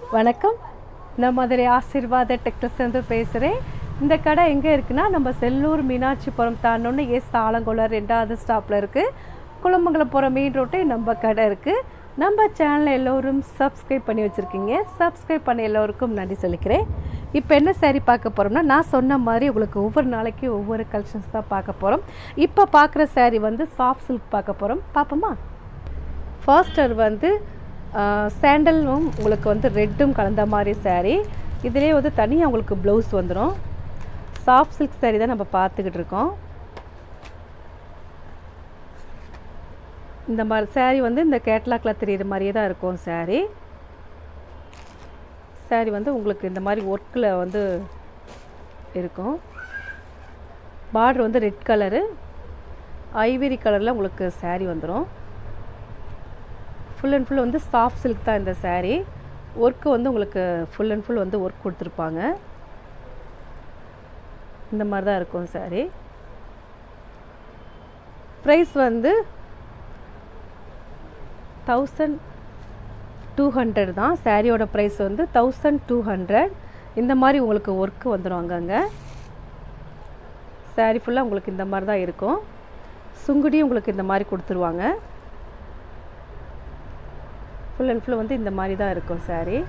வணக்கம் நான் மதுரை ஆசீர்வாத டெக்ஸ்டைல்ஸ்லேருந்து பேசுகிறேன் இந்த கடை எங்கே இருக்குன்னா நம்ம செல்லூர் மீனாட்சிபுரம் தாண்டோன்னு எஸ் ஆலங்குளம் ரெண்டாவது ஸ்டாப்பில் இருக்குது குளமங்கலம் போகிற மெயின் ரோட்டே நம்ம கடை இருக்குது நம்ம சேனலை எல்லோரும் சப்ஸ்கிரைப் பண்ணி வச்சுருக்கீங்க சப்ஸ்கிரைப் பண்ண எல்லோருக்கும் நன்றி சொல்லிக்கிறேன் இப்போ என்ன saree பார்க்க போகிறோம்னா நான் சொன்ன மாதிரி உங்களுக்கு ஒவ்வொரு நாளைக்கு ஒவ்வொரு கலெக்ஷன்ஸ் தான் பார்க்க போகிறோம் இப்போ பார்க்குற saree வந்து சாஃப்ட் சில்க் பார்க்க போகிறோம் பார்ப்போமா ஃபர்ஸ்டர் வந்து சாண்டலும் உங்களுக்கு வந்து ரெட்டும் கலந்த மாதிரி saree இதுலேயே வந்து தனியாக உங்களுக்கு ப்ளவுஸ் வந்துடும் சாஃப்ட் சில்க் saree தான் நம்ம பார்த்துக்கிட்டு இருக்கோம் இந்த மாதிரி saree வந்து இந்த கேட்லாக்ல தெரியுற மாதிரியே தான் இருக்கும் saree saree வந்து உங்களுக்கு இந்த மாதிரி ஒர்க்கில் வந்து இருக்கும் பார்டர் வந்து ரெட் கலரு ஐவரி கலரில் உங்களுக்கு saree வந்துடும் ஃபுல் அண்ட் ஃபுல் வந்து சாஃப்ட் சில்க் தான் இந்த saree ஒர்க்கு வந்து உங்களுக்கு ஃபுல் அண்ட் ஃபுல் வந்து ஒர்க் கொடுத்துருப்பாங்க இந்த மாதிரி தான் இருக்கும் saree ப்ரைஸ் வந்து தௌசண்ட் டூ ஹண்ட்ரட் தான் சாரியோட ப்ரைஸ் வந்து தௌசண்ட் டூ ஹண்ட்ரட் இந்த மாதிரி உங்களுக்கு ஒர்க்கு வந்துடும் அங்கங்கே saree ஃபுல்லாக உங்களுக்கு இந்த மாதிரி தான் இருக்கும் சுங்குடி உங்களுக்கு இந்த மாதிரி கொடுத்துருவாங்க ஃபுல் அண்ட் ஃபுல் வந்து இந்த மாதிரி தான் இருக்கும் saree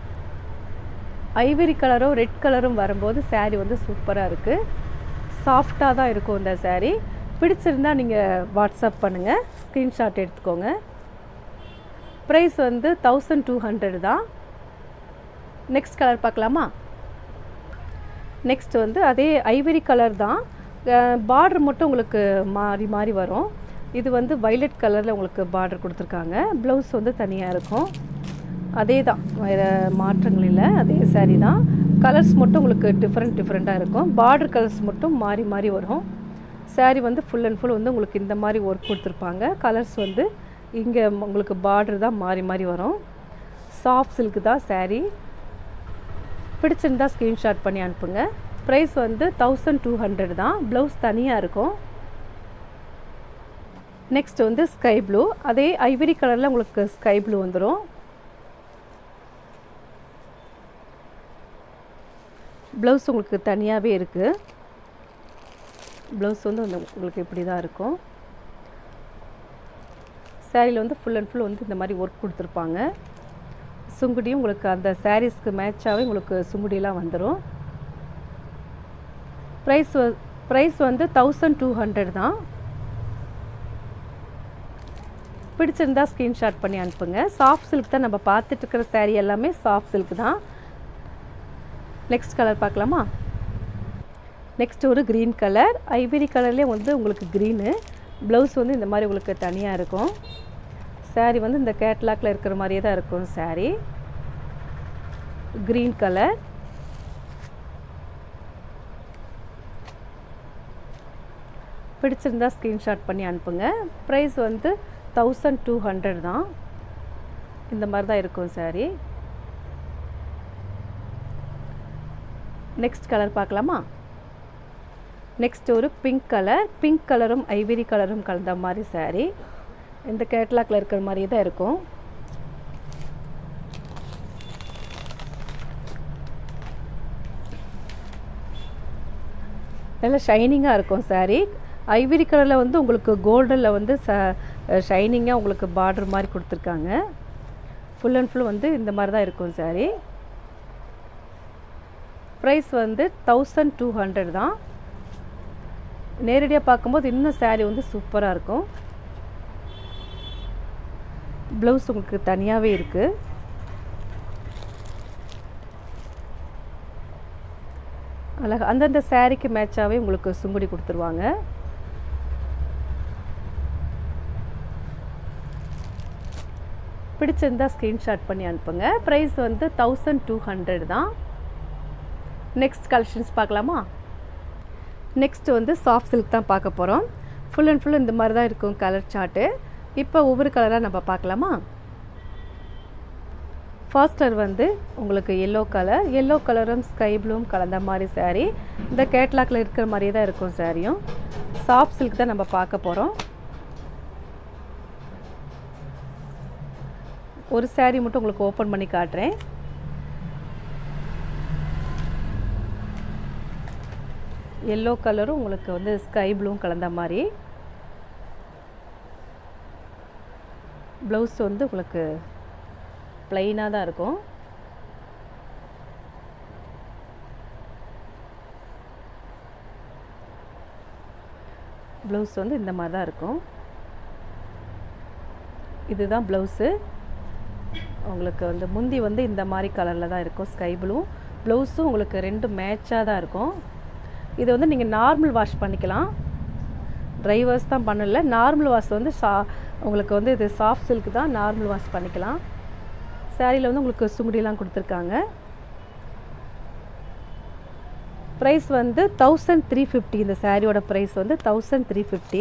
ஐவரி கலரும் ரெட் கலரும் வரும்போது saree வந்து சூப்பராக இருக்குது சாஃப்டாக தான் இருக்கும் இந்த saree பிடிச்சிருந்தா நீங்கள் வாட்ஸ்அப் பண்ணுங்கள் ஸ்க்ரீன்ஷாட் எடுத்துக்கோங்க ப்ரைஸ் வந்து தௌசண்ட் டூ ஹண்ட்ரட் தான் நெக்ஸ்ட் கலர் பார்க்கலாமா நெக்ஸ்ட் வந்து அதே ஐவரி கலர் தான் பார்டர் மட்டும் உங்களுக்கு மாறி மாறி வரும் இது வந்து வைலட் கலரில் உங்களுக்கு பார்டர் கொடுத்துருக்காங்க ப்ளவுஸ் வந்து தனியாக இருக்கும் அதே தான் வேறு மாற்றங்கள் இல்லை அதே saree தான் கலர்ஸ் மட்டும் உங்களுக்கு டிஃப்ரெண்ட் டிஃப்ரெண்ட்டாக இருக்கும் பார்டர் கலர்ஸ் மட்டும் மாறி மாறி வரும் saree வந்து ஃபுல் அண்ட் ஃபுல் வந்து உங்களுக்கு இந்த மாதிரி ஒர்க் கொடுத்துருப்பாங்க கலர்ஸ் வந்து இங்கே உங்களுக்கு பார்டர் தான் மாறி மாறி வரும் சாஃப்ட் சில்க் தான் saree பிடிச்சிருந்தா ஸ்க்ரீன்ஷாட் பண்ணி அனுப்புங்க ப்ரைஸ் வந்து தௌசண்ட் டூ ஹண்ட்ரட் தான் ப்ளவுஸ் தனியாக இருக்கும் நெக்ஸ்ட் வந்து ஸ்கை ப்ளூ அதே ஐவரி கலரில் உங்களுக்கு ஸ்கை ப்ளூ வந்துடும் ப்ளவுஸ் உங்களுக்கு தனியாகவே இருக்குது ப்ளவுஸ் வந்து வந்து உங்களுக்கு இப்படி தான் இருக்கும் சாரியில் வந்து ஃபுல் அண்ட் ஃபுல் வந்து இந்த மாதிரி ஒர்க் கொடுத்துருப்பாங்க சுங்குடியும் உங்களுக்கு அந்த சாரீஸ்க்கு மேட்சாகவே உங்களுக்கு சுங்குடியெலாம் வந்துடும் ப்ரைஸ் ப்ரைஸ் வந்து தௌசண்ட் டூ ஹண்ட்ரட் தான் பிடிச்சிருந்தா ஸ்க்ரீன்ஷாட் பண்ணி அனுப்புங்க சாஃப்ட் சில்க் தான் நம்ம பார்த்துட்டு இருக்கிற saree எல்லாமே சாஃப்ட் சில்க் தான் நெக்ஸ்ட் கலர் பார்க்கலாமா நெக்ஸ்ட் ஒரு க்ரீன் கலர் ஐவரி கலர்லேயே வந்து உங்களுக்கு க்ரீனு ப்ளவுஸ் வந்து இந்த மாதிரி உங்களுக்கு தனியாக இருக்கும் saree வந்து இந்த கேட்லாக்ல இருக்கிற மாதிரியே தான் இருக்கும் saree க்ரீன் கலர் பிடிச்சிருந்தா ஸ்க்ரீன்ஷாட் பண்ணி அனுப்புங்க ப்ரைஸ் வந்து தௌசண்ட் டூ ஹண்ட்ரட் தான் இந்த மாதிரி தான் இருக்கும் saree நெக்ஸ்ட் கலர் பார்க்கலாமா நெக்ஸ்ட் ஒரு பிங்க் கலர் பிங்க் கலரும் ஐவரி கலரும் கலந்த மாதிரி saree இந்த கேட்லாக்ல இருக்கிற மாதிரியே தான் இருக்கும் நல்லா ஷைனிங்காக இருக்கும் saree ஐவரி கலரில் வந்து உங்களுக்கு கோல்டில் வந்து ச ஷைனிங்காக உங்களுக்கு பார்டர் மாதிரி கொடுத்துருக்காங்க ஃபுல் அண்ட் ஃபுல் வந்து இந்த மாதிரி தான் இருக்கும் saree ப்ரைஸ் வந்து தௌசண்ட் டூ ஹண்ட்ரட் தான் நேரடியாக பார்க்கும்போது இன்னும் saree வந்து சூப்பராக இருக்கும் ப்ளவுஸ் உங்களுக்கு தனியாகவே இருக்குது அழகா அந்தந்த சாரீக்கு மேட்சாகவே உங்களுக்கு சுங்குடி கொடுத்துருவாங்க பிடிச்சிருந்தா ஸ்க்ரீன்ஷாட் பண்ணி அனுப்புங்க ப்ரைஸ் வந்து தௌசண்ட் டூ ஹண்ட்ரட் தான் நெக்ஸ்ட் கலெக்ஷன்ஸ் பார்க்கலாமா நெக்ஸ்ட் வந்து சாஃப்ட் சில்க் தான் பார்க்க போகிறோம் ஃபுல் அண்ட் ஃபுல் இந்த மாதிரி தான் இருக்கும் கலர் சார்ட்டு இப்போ ஒவ்வொரு கலராக நம்ம பார்க்கலாமா ஃபர்ஸ்டர் வந்து உங்களுக்கு எல்லோ கலர் எல்லோ கலரும் ஸ்கை ப்ளூவும் கலந்த மாதிரி saree இந்த கேட்லாக்ல இருக்கிற மாதிரியே தான் இருக்கும் சாரியும் சாஃப்ட் சில்க் தான் நம்ம பார்க்க போகிறோம் ஒரு saree மட்டும் உங்களுக்கு ஓப்பன் பண்ணி காட்டுறேன் எல்லோ கலரும் உங்களுக்கு வந்து ஸ்கை ப்ளூவும் கலந்த மாதிரி ப்ளவுஸ் வந்து உங்களுக்கு ப்ளைனாக தான் இருக்கும் ப்ளவுஸ் வந்து இந்த மாதிரி தான் இருக்கும் இதுதான் ப்ளவுஸு உங்களுக்கு வந்து முந்தி வந்து இந்த மாதிரி கலரில் தான் இருக்கும் ஸ்கை ப்ளூ ப்ளவுஸும் உங்களுக்கு ரெண்டு மேட்சாக தான் இருக்கும் இது வந்து நீங்கள் நார்மல் வாஷ் பண்ணிக்கலாம் ட்ரை வாஷ் தான் பண்ணல நார்மல் வாஷ் வந்து சா உங்களுக்கு வந்து இது சாஃப்ட் சில்க் தான் நார்மல் வாஷ் பண்ணிக்கலாம் சாரியில் வந்து உங்களுக்கு சுங்குடிலாம் கொடுத்துருக்காங்க ப்ரைஸ் வந்து தௌசண்ட் த்ரீ ஃபிஃப்டி இந்த சாரியோட ப்ரைஸ் வந்து தௌசண்ட் த்ரீ ஃபிஃப்டி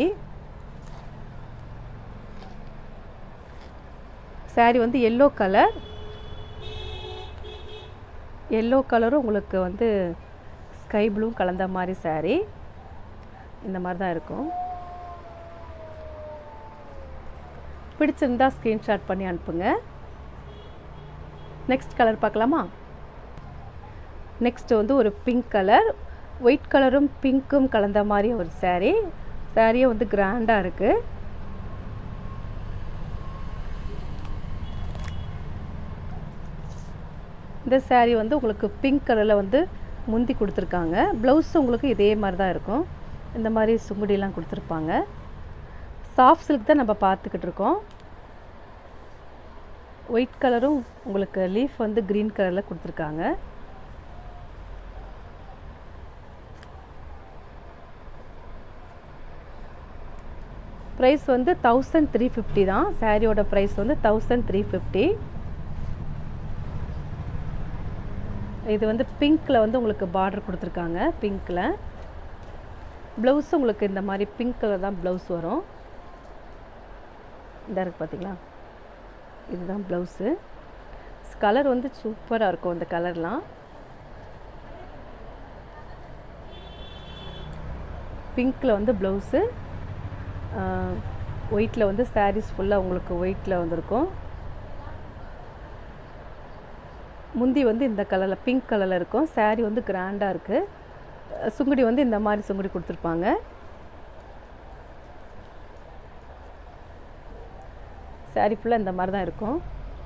சாரி வந்து எல்லோ கலர் எல்லோ கலரும் உங்களுக்கு வந்து ஸ்கை ப்ளூ கலந்த மாதிரி சாரி இந்த மாதிரி தான் இருக்கும் பிடிச்சிருந்தா ஸ்க்ரீன்ஷாட் பண்ணி அனுப்புங்க நெக்ஸ்ட் கலர் பார்க்கலாமா நெக்ஸ்ட் வந்து ஒரு பிங்க் கலர் ஒயிட் கலரும் பிங்க்கும் கலந்த மாதிரி ஒரு சாரீ சாரியே வந்து கிராண்டாக இருக்குது இந்த சாரீ வந்து உங்களுக்கு பிங்க் கலரில் வந்து முந்தி கொடுத்துருக்காங்க ப்ளவுஸ் உங்களுக்கு இதே மாதிரி தான் இருக்கும் இந்த மாதிரி சுங்குடிலாம் கொடுத்துருப்பாங்க சாஃப்ட் சில்க் தான் நம்ம பார்த்துக்கிட்டு இருக்கோம் ஒயிட் கலரும் உங்களுக்கு லீஃப் வந்து க்ரீன் கலரில் கொடுத்துருக்காங்க ப்ரைஸ் வந்து தௌசண்ட் த்ரீ ஃபிஃப்டி தான் சாரியோட ப்ரைஸ் வந்து தௌசண்ட் த்ரீ ஃபிஃப்டி இது வந்து பிங்க்கில் வந்து உங்களுக்கு பார்டர் கொடுத்துருக்காங்க பிங்க்கில் ப்ளவுஸ் உங்களுக்கு இந்த மாதிரி பிங்க் கலர் தான் ப்ளவுஸ் வரும் இந்த இருக்குது பார்த்தீங்களா இதுதான் ப்ளவுஸு கலர் வந்து சூப்பராக இருக்கும் இந்த கலர்லாம் பிங்க்கில் வந்து ப்ளவுஸு ஒயிட்டில் வந்து சாரீஸ் ஃபுல்லாக உங்களுக்கு ஒயிட்டில் வந்திருக்கும் முந்தி வந்து இந்த கலரில் பிங்க் கலரில் இருக்கும் சாரீ வந்து கிராண்டாக இருக்குது சுங்குடி வந்து இந்த மாதிரி சுங்குடி கொடுத்துருப்பாங்க சாரீ ஃபுல்லாக இந்த மாதிரி தான் இருக்கும்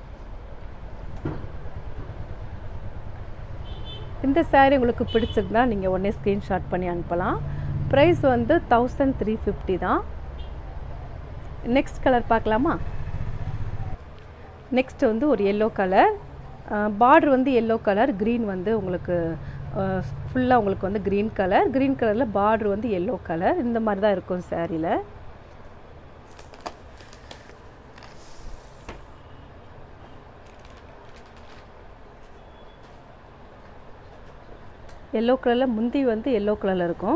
இந்த சாரீ உங்களுக்கு பிடிச்சிருந்தா நீங்கள் உடனே ஸ்க்ரீன்ஷாட் பண்ணி அனுப்பலாம் ப்ரைஸ் வந்து தௌசண்ட் த்ரீ ஃபிஃப்டி தான் நெக்ஸ்ட் கலர் பார்க்கலாமா நெக்ஸ்ட் வந்து ஒரு எல்லோ கலர் பார்டர் வந்து எல்லோ கலர் க்ரீன் வந்து உங்களுக்கு ஃபுல்லாக உங்களுக்கு வந்து க்ரீன் கலர் க்ரீன் கலரில் பார்டர் வந்து எல்லோ கலர் இந்த மாதிரி தான் இருக்கும் சாரியில் எல்லோ கலரில் முந்தி வந்து எல்லோ கலரில் இருக்கும்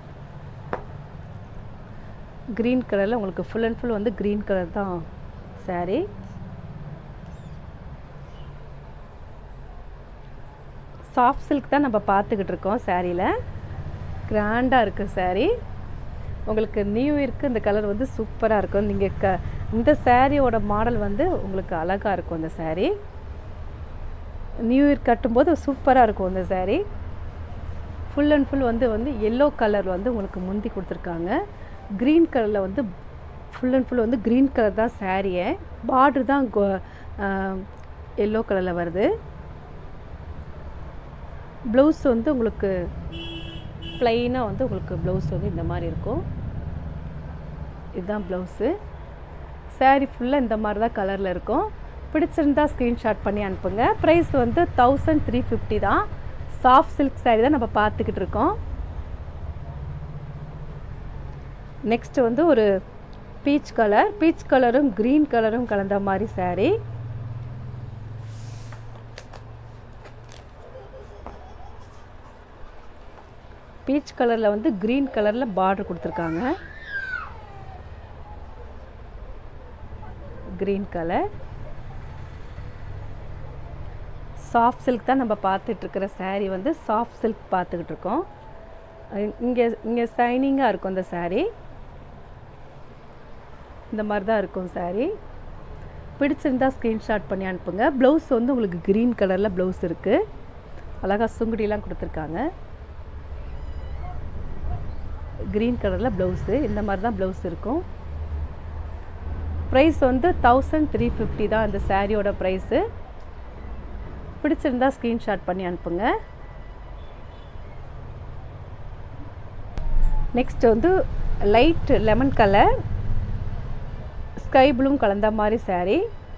க்ரீன் கலரில் உங்களுக்கு ஃபுல் அண்ட் ஃபுல் வந்து க்ரீன் கலர் தான் சாரீ சாஃப்ட் சில்க் தான் நம்ம பார்த்துக்கிட்டு இருக்கோம் சாரியில் கிராண்டாக இருக்குது சாரீ உங்களுக்கு நியூ இயர்க்கு இந்த கலர் வந்து சூப்பராக இருக்கும் நீங்கள் க இந்த சாரியோட மாடல் வந்து உங்களுக்கு அழகாக இருக்கும் இந்த சாரீ நியூ இயர் கட்டும்போது சூப்பராக இருக்கும் இந்த சாரீ ஃபுல் அண்ட் ஃபுல் வந்து வந்து எல்லோ கலர் வந்து உங்களுக்கு முந்தி கொடுத்துருக்காங்க க்ரீன் கலரில் வந்து ஃபுல் அண்ட் ஃபுல் வந்து க்ரீன் கலர் தான் சாரியை பார்ட்ரு தான் எல்லோ கலரில் வருது ப்ளவுஸ் வந்து உங்களுக்கு ப்ளைனாக வந்து உங்களுக்கு ப்ளவுஸ் வந்து இந்த மாதிரி இருக்கும் இதுதான் ப்ளவுஸு சாரீ ஃபுல்லாக இந்த மாதிரி தான் கலரில் இருக்கும் பிடிச்சிருந்தா ஸ்க்ரீன்ஷாட் பண்ணி அனுப்புங்க ப்ரைஸ் வந்து தௌசண்ட் த்ரீ ஃபிஃப்டி தான் சாஃப்ட் சில்க் சாரீ தான் நம்ம பார்த்துக்கிட்டு இருக்கோம் நெக்ஸ்ட் வந்து ஒரு பீச் கலர் பீச் கலரும் க்ரீன் கலரும் கலந்த மாதிரி சாரீ பீச் கலரில் வந்து க்ரீன் கலரில் பார்டர் கொடுத்துருக்காங்க க்ரீன் கலர் சாஃப்ட் சில்க் தான் நம்ம பார்த்துட்ருக்கிற சாரீ வந்து சாஃப்ட் சில்க் பார்த்துக்கிட்டு இருக்கோம் இங்கே இங்கே ஷைனிங்காக இருக்கும் இந்த சாரீ இந்த மாதிரி தான் இருக்கும் சாரீ பிடிச்சிருந்தா ஸ்க்ரீன்ஷாட் பண்ணி அனுப்புங்க ப்ளவுஸ் வந்து உங்களுக்கு க்ரீன் கலரில் ப்ளவுஸ் இருக்குது அழகாக சுங்குடிலாம் கொடுத்துருக்காங்க க்ரீன் கலரில் ப்ளவுஸு இந்த மாதிரி தான் ப்ளவுஸ் இருக்கும் ப்ரைஸ் வந்து தௌசண்ட் த்ரீ ஃபிஃப்டி தான் இந்த சாரியோட ப்ரைஸு பிடிச்சிருந்தா ஸ்க்ரீன்ஷாட் பண்ணி அனுப்புங்க நெக்ஸ்ட் வந்து லைட் லெமன் கலர் ஸ்கை ப்ளூம் கலந்த மாதிரி சாரீ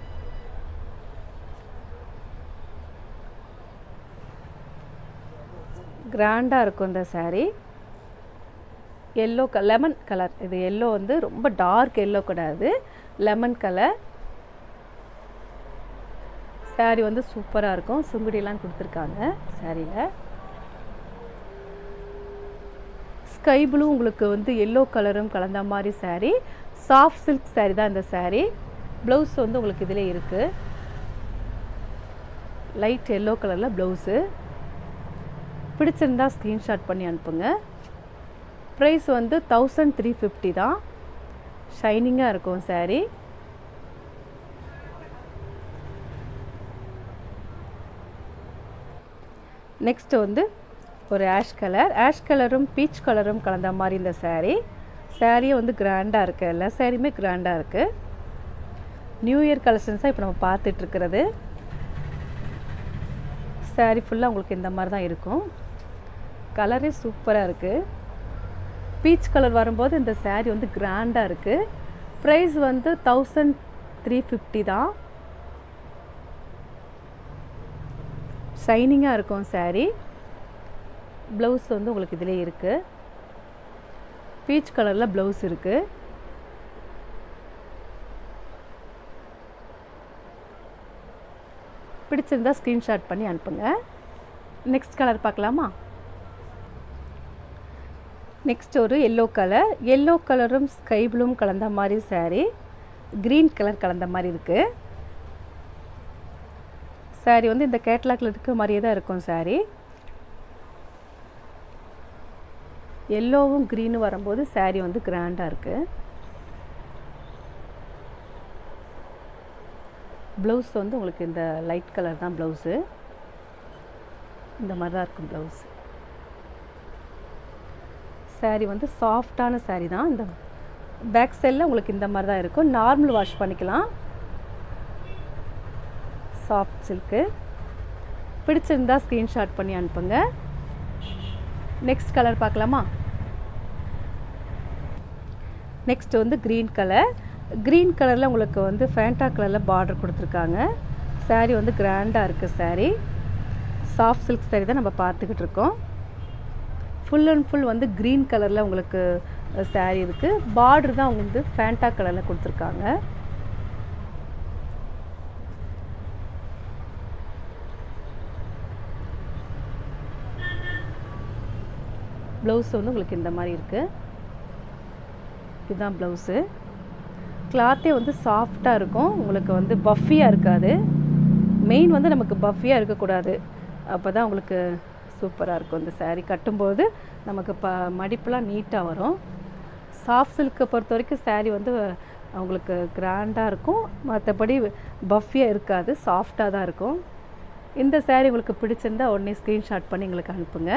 கிராண்டாக இருக்கும் இந்த சாரீ எல்லோ க லெமன் கலர் இது எல்லோ வந்து ரொம்ப டார்க் எல்லோ கிடையாது லெமன் கலர் சாரீ வந்து சூப்பராக இருக்கும் சுங்குடியெல்லாம் கொடுத்துருக்காங்க சாரியில் ஸ்கை ப்ளூ உங்களுக்கு வந்து எல்லோ கலரும் கலந்த மாதிரி சாரீ சாஃப்ட் சில்க் சாரீ தான் இந்த சாரீ ப்ளவுஸ் வந்து உங்களுக்கு இதில் இருக்குது லைட் எல்லோ கலரில் ப்ளவுஸு பிடிச்சிருந்தா ஸ்க்ரீன்ஷாட் பண்ணி அனுப்புங்க ப்ரைஸ் வந்து தௌசண்ட் த்ரீ ஃபிஃப்டி தான் ஷைனிங்காக இருக்கும் சாரீ நெக்ஸ்ட் வந்து ஒரு ஆஷ் கலர் ஆஷ் கலரும் பீச் கலரும் கலந்த மாதிரி இந்த சாரீ சாரியே வந்து கிராண்டாக இருக்குது எல்லா சாரியுமே கிராண்டாக இருக்குது நியூ இயர் கலெக்ஷன்ஸாக இப்போ நம்ம பார்த்துட்ருக்கிறது சாரீ ஃபுல்லாக உங்களுக்கு இந்த மாதிரி தான் இருக்கும் கலரே சூப்பராக இருக்குது பீச் கலர் வரும்போது இந்த சாரீ வந்து கிராண்டாக இருக்குது ப்ரைஸ் வந்து தௌசண்ட் த்ரீ ஃபிஃப்டி தான் ஷைனிங்காக இருக்கும் சாரீ ப்ளவுஸ் வந்து உங்களுக்கு இதிலே இருக்குது பீச் கலரில் ப்ளவுஸ் இருக்குது பிடிச்சிருந்தா ஸ்க்ரீன்ஷாட் பண்ணி அனுப்புங்க நெக்ஸ்ட் கலர் பார்க்கலாமா நெக்ஸ்ட் ஒரு எல்லோ கலர் எல்லோ கலரும் ஸ்கை ப்ளூம் கலந்த மாதிரி சாரீ க்ரீன் கலர் கலந்த மாதிரி இருக்குது சாரீ வந்து இந்த கேட்லாக்ல இருக்க மாதிரியே தான் இருக்கும் சாரீ எல்லோவும் க்ரீனும் வரும்போது சாரீ வந்து கிராண்டாக இருக்குது ப்ளவுஸ் வந்து உங்களுக்கு இந்த லைட் கலர் தான் ப்ளவுஸு இந்த மாதிரி தான் இருக்கும் ப்ளவுஸ் சாரீ வந்து சாஃப்டான சாரீ தான் இந்த பேக் சைடில் உங்களுக்கு இந்த மாதிரி தான் இருக்கும் நார்மல் வாஷ் பண்ணிக்கலாம் சாஃப்ட் சில்க்கு பிடிச்சிருந்தா ஸ்க்ரீன்ஷாட் பண்ணி அனுப்புங்க நெக்ஸ்ட் கலர் பார்க்கலாமா நெக்ஸ்ட் வந்து க்ரீன் கலர் க்ரீன் கலரில் உங்களுக்கு வந்து ஃபேண்டா கலரில் பார்டர் கொடுத்துருக்காங்க சாரீ வந்து கிராண்டாக இருக்குது சாரீ சாஃப்ட் சில்க் சாரீ தான் நம்ம பார்த்துக்கிட்டு இருக்கோம் ஃபுல் அண்ட் ஃபுல் வந்து க்ரீன் கலரில் உங்களுக்கு சாரீ இருக்குது பார்டர் தான் அவங்க வந்து ஃபேண்டா கலரில் கொடுத்துருக்காங்க ப்ளவுஸ் வந்து உங்களுக்கு இந்த மாதிரி இருக்குது இதுதான் ப்ளவுஸு கிளாத்தே வந்து சாஃப்டாக இருக்கும் உங்களுக்கு வந்து பஃபியாக இருக்காது மெயின் வந்து நமக்கு பஃபியாக இருக்கக்கூடாது அப்போ தான் உங்களுக்கு சூப்பராக இருக்கும் இந்த சாரீ கட்டும்போது நமக்கு ப மடிப்புலாம் நீட்டாக வரும் சாஃப்ட் சில்க்கை பொறுத்த வரைக்கும் சாரீ வந்து அவங்களுக்கு கிராண்டாக இருக்கும் மற்றபடி பஃபியாக இருக்காது சாஃப்டாக தான் இருக்கும் இந்த சாரீ உங்களுக்கு பிடிச்சிருந்தா உடனே ஸ்க்ரீன்ஷாட் பண்ணி எங்களுக்கு அனுப்புங்க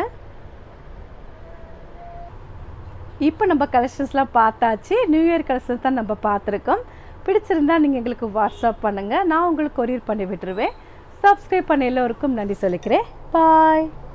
இப்போ நம்ம கலெக்ஷன்ஸ்லாம் பார்த்தாச்சு நியூ இயர் கலெக்ஷன்ஸ் தான் நம்ம பார்த்துருக்கோம் பிடிச்சிருந்தா நீங்கள் எங்களுக்கு வாட்ஸ்அப் பண்ணுங்கள் நான் உங்களுக்கு கொரியர் பண்ணி விட்டுருவேன் சப்ஸ்கிரைப் பண்ண எல்லோருக்கும் நன்றி சொல்லிக்கிறேன் பாய்